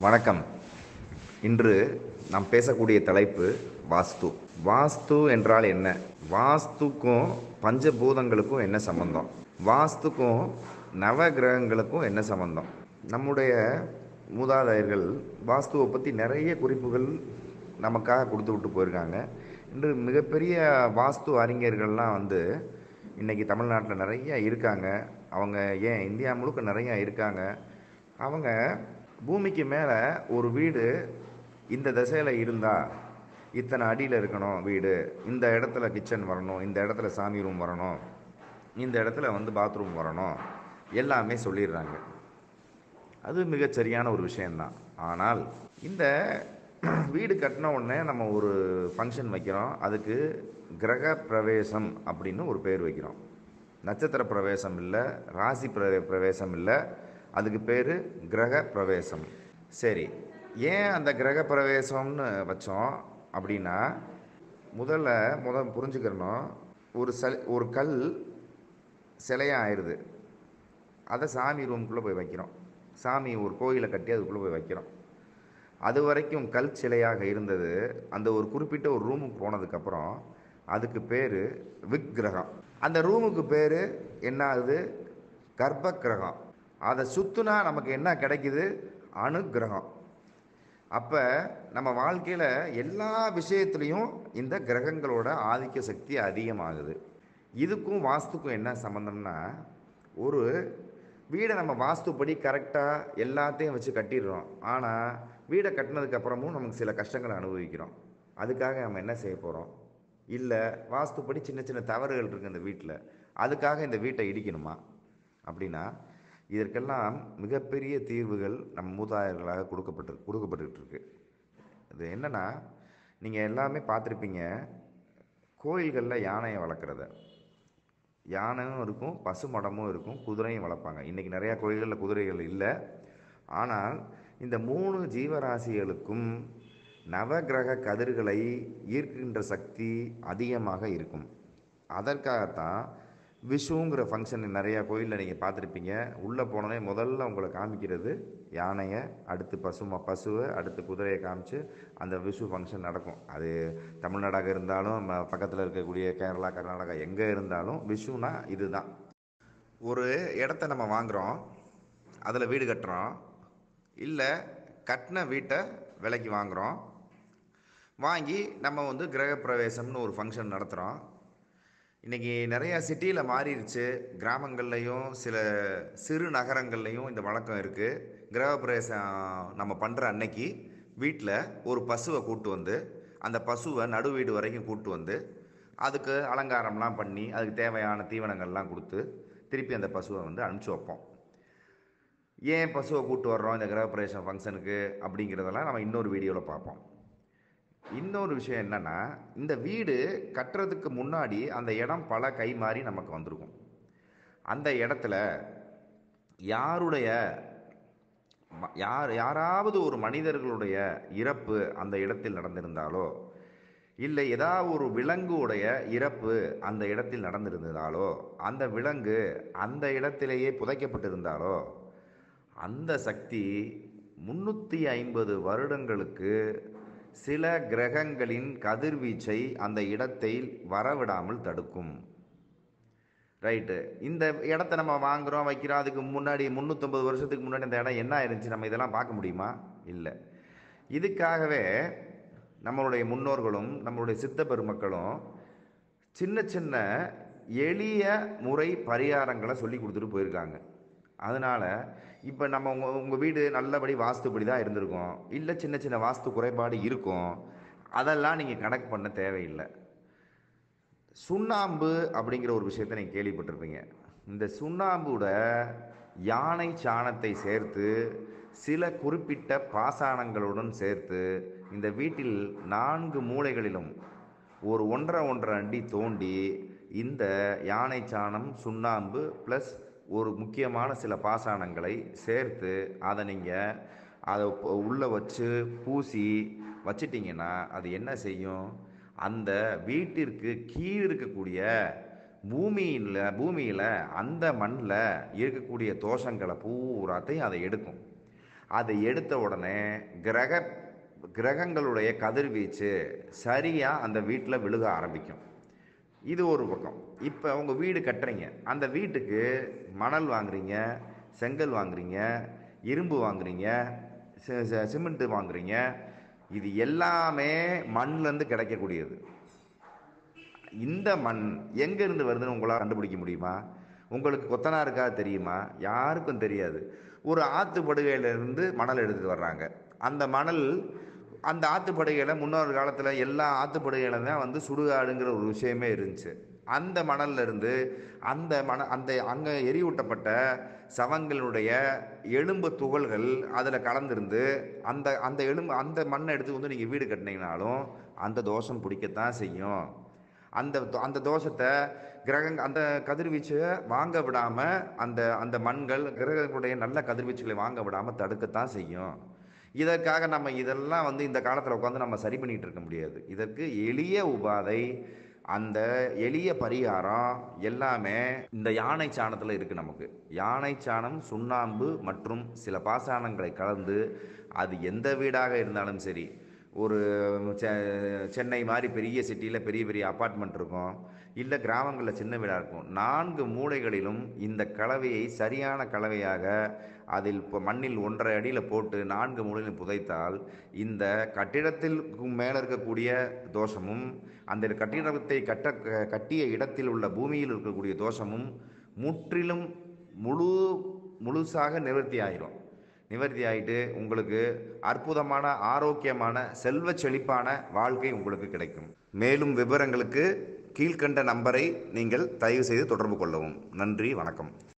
வணக்கம் இன்று நாம் பேசக்கூடிய தலைப்பு வாஸ்து வாஸ்து என்றால் என்ன வாஸ்துக்கும் பஞ்சபூதங்களுக்கும் என்ன சம்பந்தம் வாஸ்துக்கும் நவ கிரகங்களுக்கும் என்ன சம்பந்தம் நம்முடைய மூதாதையர்கள் வாஸ்துவை பற்றி நிறைய குறிப்புகள் நமக்காக கொடுத்து விட்டு போயிருக்காங்க இன்று மிகப்பெரிய வாஸ்து அறிஞர்கள்லாம் வந்து இன்றைக்கி தமிழ்நாட்டில் நிறைய இருக்காங்க அவங்க ஏன் இந்தியா முழுக்க நிறைய இருக்காங்க அவங்க பூமிக்கு மேலே ஒரு வீடு இந்த திசையில் இருந்தால் இத்தனை அடியில் இருக்கணும் வீடு இந்த இடத்துல கிச்சன் வரணும் இந்த இடத்துல சாமி ரூம் வரணும் இந்த இடத்துல வந்து பாத்ரூம் வரணும் எல்லாமே சொல்லிடுறாங்க அது மிகச் சரியான ஒரு விஷயந்தான் ஆனால் இந்த வீடு கட்டின உடனே நம்ம ஒரு ஃபங்க்ஷன் வைக்கிறோம் அதுக்கு கிரக பிரவேசம் அப்படின்னு ஒரு பேர் வைக்கிறோம் நட்சத்திர பிரவேசம் இல்லை ராசி பிர பிரவேசம் இல்லை அதுக்கு பேர் கிரக பிரவேசம் சரி ஏன் அந்த கிரக பிரவேசம்னு வச்சோம் அப்படின்னா முதல்ல முத புரிஞ்சுக்கிறணும் ஒரு சல் ஒரு கல் சிலையாக ஆயிடுது அதை சாமி ரூம்குள்ளே போய் வைக்கிறோம் சாமி ஒரு கோயிலை கட்டி அதுக்குள்ளே போய் வைக்கிறோம் அது வரைக்கும் கல் சிலையாக இருந்தது அந்த ஒரு குறிப்பிட்ட ஒரு ரூமுக்கு போனதுக்கப்புறம் அதுக்கு பேர் விக்கிரகம் அந்த ரூமுக்கு பேர் என்ன ஆகுது கர்ப்ப கிரகம் அதை சுற்றுனா நமக்கு என்ன கிடைக்குது அணுக்கிரகம் அப்போ நம்ம வாழ்க்கையில் எல்லா விஷயத்துலேயும் இந்த கிரகங்களோட ஆதிக்க சக்தி அதிகமாகுது இதுக்கும் வாஸ்துக்கும் என்ன சம்மந்தம்னா ஒரு வீடை நம்ம வாஸ்துப்படி கரெக்டாக எல்லாத்தையும் வச்சு கட்டிடுறோம் ஆனால் வீடை கட்டினதுக்கு அப்புறமும் நமக்கு சில கஷ்டங்களை அனுபவிக்கிறோம் அதுக்காக நம்ம என்ன செய்ய போகிறோம் இல்லை வாஸ்துப்படி சின்ன சின்ன தவறுகள் இருக்குது இந்த வீட்டில் அதுக்காக இந்த வீட்டை இடிக்கணுமா அப்படின்னா இதற்கெல்லாம் மிகப்பெரிய தீர்வுகள் நம்ம மூதாதையர்களாக கொடுக்கப்பட்டு கொடுக்கப்பட்டுக்கிட்டு இருக்கு இது என்னென்னா நீங்கள் எல்லாமே பார்த்துருப்பீங்க கோயில்களில் யானையை வளர்க்குறத யானையும் இருக்கும் பசுமடமும் இருக்கும் குதிரையும் வளர்ப்பாங்க இன்றைக்கி நிறையா கோயில்களில் குதிரைகள் இல்லை ஆனால் இந்த மூணு ஜீவராசிகளுக்கும் நவகிரக கதிர்களை ஈர்க்கின்ற சக்தி அதிகமாக இருக்கும் அதற்காகத்தான் விஷுங்கிற ஃபங்க்ஷன் நிறையா கோயிலில் நீங்கள் பார்த்துருப்பீங்க உள்ளே போனோடனே முதல்ல உங்களை காமிக்கிறது யானையை அடுத்து பசுமா பசுவை அடுத்து குதிரையை காமிச்சு அந்த விஷு ஃபங்க்ஷன் நடக்கும் அது தமிழ்நாடாக இருந்தாலும் பக்கத்தில் இருக்கக்கூடிய கேரளா கர்நாடகா எங்கே இருந்தாலும் விஷுனா இதுதான் ஒரு இடத்த நம்ம வாங்குகிறோம் அதில் வீடு கட்டுறோம் இல்லை கட்டின வீட்டை விலைக்கு வாங்குகிறோம் வாங்கி நம்ம வந்து கிரகப்பிரவேசம்னு ஒரு ஃபங்க்ஷன் நடத்துகிறோம் இன்றைக்கி நிறையா சிட்டியில் மாறிடுச்சு கிராமங்கள்லேயும் சில சிறு நகரங்கள்லேயும் இந்த வழக்கம் இருக்குது கிரகப்பிரவேசம் நம்ம பண்ணுற அன்னைக்கு வீட்டில் ஒரு பசுவை கூட்டு வந்து அந்த பசுவை நடு வீடு வரைக்கும் கூட்டு வந்து அதுக்கு அலங்காரம்லாம் பண்ணி அதுக்கு தேவையான தீவனங்கள்லாம் கொடுத்து திருப்பி அந்த பசுவை வந்து அனுப்பிச்சி வைப்போம் ஏன் பசுவை கூட்டு வர்றோம் இந்த கிரகப்பிரவேசம் ஃபங்க்ஷனுக்கு அப்படிங்கிறதெல்லாம் நம்ம இன்னொரு வீடியோவில் பார்ப்போம் இன்னொரு விஷயம் என்னென்னா இந்த வீடு கட்டுறதுக்கு முன்னாடி அந்த இடம் பல கை மாறி நமக்கு வந்திருக்கும் அந்த இடத்துல யாருடைய யார் யாராவது ஒரு மனிதர்களுடைய இறப்பு அந்த இடத்தில் நடந்திருந்தாலோ இல்லை ஏதாவது ஒரு விலங்குடைய இறப்பு அந்த இடத்தில் நடந்திருந்ததாலோ அந்த விலங்கு அந்த இடத்திலேயே புதைக்கப்பட்டிருந்தாலோ அந்த சக்தி முன்னூற்றி ஐம்பது வருடங்களுக்கு சில கிரகங்களின் கதிர்வீச்சை அந்த இடத்தை வரவிடாமல் தடுக்கும் ரைட்டு இந்த இடத்த நம்ம வாங்குகிறோம் வைக்கிறோம் அதுக்கு முன்னாடி முந்நூற்றம்பது வருஷத்துக்கு முன்னாடி இந்த இடம் என்ன ஆயிருந்துச்சு நம்ம இதெல்லாம் பார்க்க முடியுமா இல்லை இதுக்காகவே நம்மளுடைய முன்னோர்களும் நம்மளுடைய சித்த பெருமக்களும் சின்ன சின்ன எளிய முறை பரிகாரங்களை சொல்லி கொடுத்துட்டு போயிருக்காங்க அதனால் இப்போ நம்ம உங்கள் உங்கள் வீடு நல்லபடி வாஸ்துப்படி தான் இருந்திருக்கும் இல்லை சின்ன சின்ன வாஸ்து குறைபாடு இருக்கும் அதெல்லாம் நீங்கள் கணக்கு பண்ண தேவையில்லை சுண்ணாம்பு அப்படிங்கிற ஒரு விஷயத்தை நீங்கள் கேள்விப்பட்டிருப்பீங்க இந்த சுண்ணாம்புட யானை சாணத்தை சேர்த்து சில குறிப்பிட்ட பாசானங்களுடன் சேர்த்து இந்த வீட்டில் நான்கு மூலைகளிலும் ஒரு ஒன்றரை ஒன்றரை அடி தோண்டி இந்த யானை சாணம் சுண்ணாம்பு ப்ளஸ் ஒரு முக்கியமான சில பாசானங்களை சேர்த்து அதை நீங்கள் அதை உள்ளே வச்சு பூசி வச்சிட்டிங்கன்னா அது என்ன செய்யும் அந்த வீட்டிற்கு கீழ் இருக்கக்கூடிய பூமியில் பூமியில் அந்த மண்ணில் இருக்கக்கூடிய தோஷங்களை பூராத்தையும் அதை எடுக்கும் அதை எடுத்த உடனே கிரக கிரகங்களுடைய கதிர்வீச்சு சரியாக அந்த வீட்டில் விழுக ஆரம்பிக்கும் இது ஒரு பக்கம் இப்போ உங்கள் வீடு கட்டுறீங்க அந்த வீட்டுக்கு மணல் வாங்குறீங்க செங்கல் வாங்குறீங்க இரும்பு வாங்குறீங்க சி- சி- சிமெண்ட்டு வாங்குறீங்க இது எல்லாமே மண்ணிலேருந்து கிடைக்கக்கூடியது இந்த மண் எங்கேருந்து வருதுன்னு உங்களால் கண்டுபிடிக்க முடியுமா உங்களுக்கு கொத்தனாருக்கா தெரியுமா யாருக்கும் தெரியாது ஒரு ஆற்றுப்படுகையிலேருந்து மணல் எடுத்துட்டு வர்றாங்க அந்த மணல் அந்த ஆற்றுப்படுகையில் முன்னொரு காலத்தில் எல்லா ஆற்றுப்படுகையில தான் வந்து சுடுகாடுங்கிற ஒரு விஷயமே இருந்துச்சு அந்த மணல்ல இருந்து அந்த மண அந்த அங்கே எரியூட்டப்பட்ட சவங்களுடைய எலும்பு துகள்கள் அதில் கலந்திருந்து அந்த அந்த எலும்பு அந்த மண்ணை எடுத்து வந்து நீங்கள் வீடு கட்டினீங்கனாலும் அந்த தோஷம் பிடிக்கத்தான் செய்யும் அந்த தோ- அந்த தோஷத்தை கிரகங்க அந்த கதிர்வீச்சை வாங்க விடாமல் அந்த அந்த மண்கள் கிரகங்களுடைய நல்ல கதிர்வீச்சுகளை வாங்க விடாமல் தடுக்கத்தான் செய்யும் இதற்காக நம்ம இதெல்லாம் வந்து இந்த காலத்தில் உட்காந்து நம்ம சரி பண்ணிட்டு இருக்க முடியாது இதற்கு எளிய உபாதை அந்த எளிய பரிகாரம் எல்லாமே இந்த யானை சாணத்தில் இருக்குது நமக்கு யானை சாணம் சுண்ணாம்பு மற்றும் சில பாசானங்களை கலந்து அது எந்த வீடாக இருந்தாலும் சரி ஒரு செ- சென்னை மாதிரி பெரிய சிட்டியில் பெரிய பெரிய அப்பார்ட்மெண்ட் இருக்கும் இல்லை கிராமங்களில் சின்ன வீடாக இருக்கும் நான்கு மூலைகளிலும் இந்த கலவையை சரியான கலவையாக அதில் இப்போ மண்ணில் ஒன்றரை அடியில் போட்டு நான்கு மூலையிலும் புதைத்தால் இந்த கட்டிடத்தில் மேலே இருக்கக்கூடிய தோஷமும் அந்த கட்டிடத்தை கட்ட கட்டிய இடத்தில் உள்ள பூமியில் இருக்கக்கூடிய தோஷமும் முற்றிலும் முழு முழுசாக நிவர்த்தி ஆயிரும் நிவர்த்தி ஆயிட்டு உங்களுக்கு அற்புதமான ஆரோக்கியமான செல்வ செழிப்பான வாழ்க்கை உங்களுக்கு கிடைக்கும் மேலும் விவரங்களுக்கு கீழ்க்கண்ட நம்பரை நீங்கள் தயவு செய்து தொடர்பு கொள்ளவும் நன்றி வணக்கம்